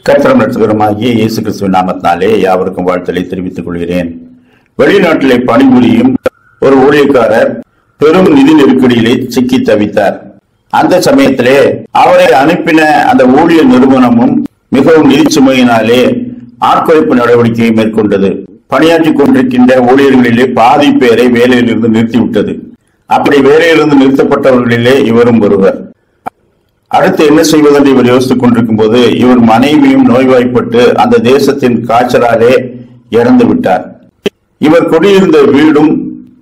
கத்திரம் ரட்சகருமாகிய இயேசு கிறிஸ்துவின் நாமத்தினாலே யாவருக்கும் வாழ்த்தலை தெரிவித்துக் கொள்கிறேன் வெளிநாட்டிலே பணிபுரியும் ஒரு ஊழியக்காரர் பெரும் நிதி நெருக்கடியிலே சிக்கி தவித்தார் அந்த சமயத்திலே அவரை அனுப்பின அந்த ஊழியர் நிறுவனமும் மிகவும் நிதி சுமையினாலே ஆட்குறைப்பு நடவடிக்கையை மேற்கொண்டது பணியாற்றிக் கொண்டிருக்கின்ற ஊழியர்களிலே பாதி பேரை வேலையிலிருந்து நிறுத்திவிட்டது அப்படி வேலையிலிருந்து நிறுத்தப்பட்டவர்களிலே இவரும் ஒருவர் அடுத்து என்ன செய்வதென்று இவர் யோசித்துக் கொண்டிருக்கும் போது இவர் மனைவியும் நோய்வாய்ப்பட்டு அந்த தேசத்தின் காய்ச்சலாலே இறந்து விட்டார் இவர் குடியிருந்த வீடும்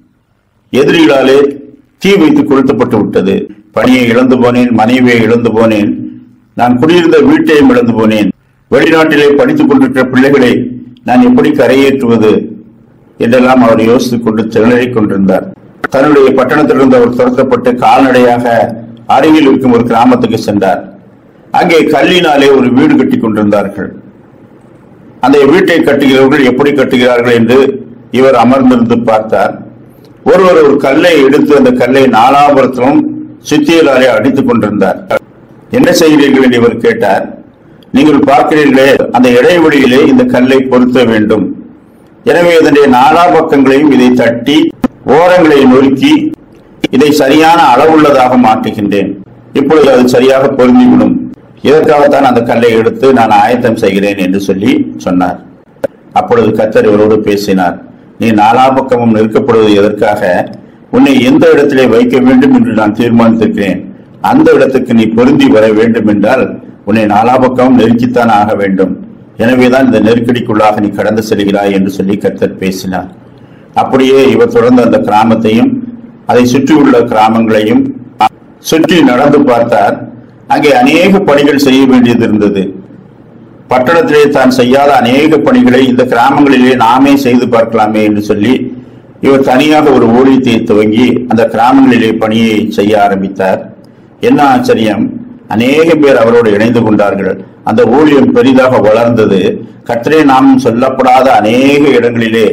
எதிரிகளாலே தீ வைத்து கொளுத்தப்பட்டு விட்டது பணியை இழந்து போனேன் மனைவியை இழந்து போனேன் நான் குடியிருந்த வீட்டையும் இழந்து போனேன் வெளிநாட்டிலே படித்துக் கொண்டிருக்கிற பிள்ளைகளை நான் எப்படி கரையேற்றுவது என்றெல்லாம் அவர் யோசித்துக் கொண்டு திணறிக் கொண்டிருந்தார் தன்னுடைய பட்டணத்திலிருந்து அவர் துரத்தப்பட்டு கால்நடையாக அருகில் இருக்கும் ஒரு கிராமத்துக்கு சென்றார் அங்கே கல்லினாலே ஒரு வீடு கட்டிக் கொண்டிருந்தார்கள் அந்த வீட்டை கட்டுகிறவர்கள் எப்படி கட்டுகிறார்கள் என்று இவர் அமர்ந்திருந்து பார்த்தார் ஒருவர் ஒரு கல்லை எடுத்து அந்த கல்லை நாலாபுரத்திலும் சுத்தியலாலே அடித்துக் கொண்டிருந்தார் என்ன செய்கிறீர்கள் என்று இவர் கேட்டார் நீங்கள் பார்க்கிறீர்களே அந்த இடைவெளியிலே இந்த கல்லை பொருத்த வேண்டும் எனவே இதனுடைய நாலா பக்கங்களையும் இதை தட்டி ஓரங்களை நொறுக்கி இதை சரியான அளவுள்ளதாக மாற்றுகின்றேன் இப்பொழுது அது சரியாக பொருந்திவிடும் இதற்காகத்தான் அந்த கல்லை எடுத்து நான் ஆயத்தம் செய்கிறேன் என்று சொல்லி சொன்னார் அப்பொழுது கத்தர் இவரோடு பேசினார் நீ நாலா பக்கமும் நிற்கப்படுவது எதற்காக உன்னை எந்த இடத்திலே வைக்க வேண்டும் என்று நான் தீர்மானித்திருக்கிறேன் அந்த இடத்துக்கு நீ பொருந்தி வர வேண்டும் என்றால் உன்னை நாலா பக்கமும் நெருக்கித்தான் ஆக வேண்டும் எனவேதான் இந்த நெருக்கடிக்குள்ளாக நீ கடந்து செல்கிறாய் என்று சொல்லி கத்தர் பேசினார் அப்படியே இவர் தொடர்ந்து அந்த கிராமத்தையும் அதை சுற்றியுள்ள கிராமங்களையும் சுற்றி நடந்து பார்த்தார் அங்கே அநேக பணிகள் செய்ய வேண்டியது இருந்தது பட்டணத்திலே தான் செய்யாத அநேக பணிகளை இந்த கிராமங்களிலே நாமே செய்து பார்க்கலாமே என்று சொல்லி இவர் தனியாக ஒரு ஊழியத்தை துவங்கி அந்த கிராமங்களிலே பணியை செய்ய ஆரம்பித்தார் என்ன ஆச்சரியம் அநேக பேர் அவரோடு இணைந்து கொண்டார்கள் அந்த ஊழியம் பெரிதாக வளர்ந்தது கத்திரே நாமம் சொல்லப்படாத அநேக இடங்களிலே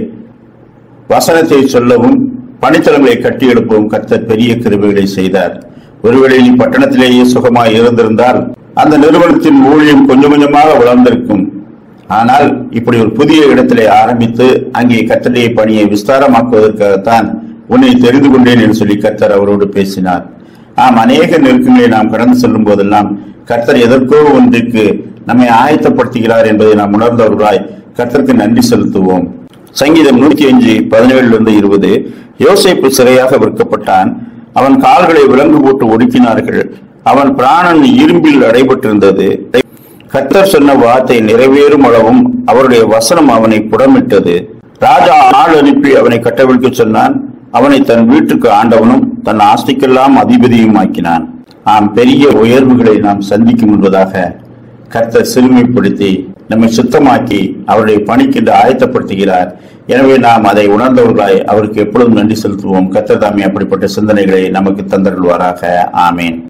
வசனத்தை சொல்லவும் பணித்தளங்களை கட்டி எழுப்பவும் கர்த்தர் பெரிய கிருபைகளை செய்தார் ஒருவேளை நீ பட்டணத்திலேயே சுகமாய் இருந்திருந்தால் அந்த நிறுவனத்தின் ஊழியம் கொஞ்சம் கொஞ்சமாக வளர்ந்திருக்கும் ஆனால் இப்படி ஒரு புதிய இடத்திலே ஆரம்பித்து அங்கே கத்தடைய பணியை விஸ்தாரமாக்குவதற்காகத்தான் உன்னை தெரிந்து கொண்டேன் என்று சொல்லி கர்த்தர் அவரோடு பேசினார் ஆம் அநேக நெருக்கங்களை நாம் கடந்து செல்லும் போதெல்லாம் கர்த்தர் எதற்கோ ஒன்றுக்கு நம்மை ஆயத்தப்படுத்துகிறார் என்பதை நாம் உணர்ந்தவர்களாய் கர்த்தருக்கு நன்றி செலுத்துவோம் சங்கீதம் நூற்றி அஞ்சு பதினேழுல இருந்து இருபது யோசேப்பு சிறையாக விற்கப்பட்டான் அவன் கால்களை விலங்கு போட்டு ஒடுக்கினார்கள் அவன் பிராணன் இரும்பில் அடைபட்டிருந்தது கர்த்தர் சொன்ன வார்த்தை நிறைவேறும் அளவும் அவருடைய வசனம் அவனை புடமிட்டது ராஜா ஆள் அனுப்பி அவனை கட்டவிழ்க்க சொன்னான் அவனை தன் வீட்டுக்கு ஆண்டவனும் தன் ஆஸ்திக்கெல்லாம் அதிபதியும் ஆக்கினான் ஆம் பெரிய உயர்வுகளை நாம் சந்திக்கும் என்பதாக கர்த்தர் சிறுமைப்படுத்தி நம்மை சுத்தமாக்கி அவருடைய பணிக்கென்று ஆயத்தப்படுத்துகிறார் எனவே நாம் அதை உணர்ந்தவர்களாய் அவருக்கு எப்பொழுதும் நன்றி செலுத்துவோம் கர்த்தர் தாமே அப்படிப்பட்ட சிந்தனைகளை நமக்கு தந்தருள்வாராக ஆமேன்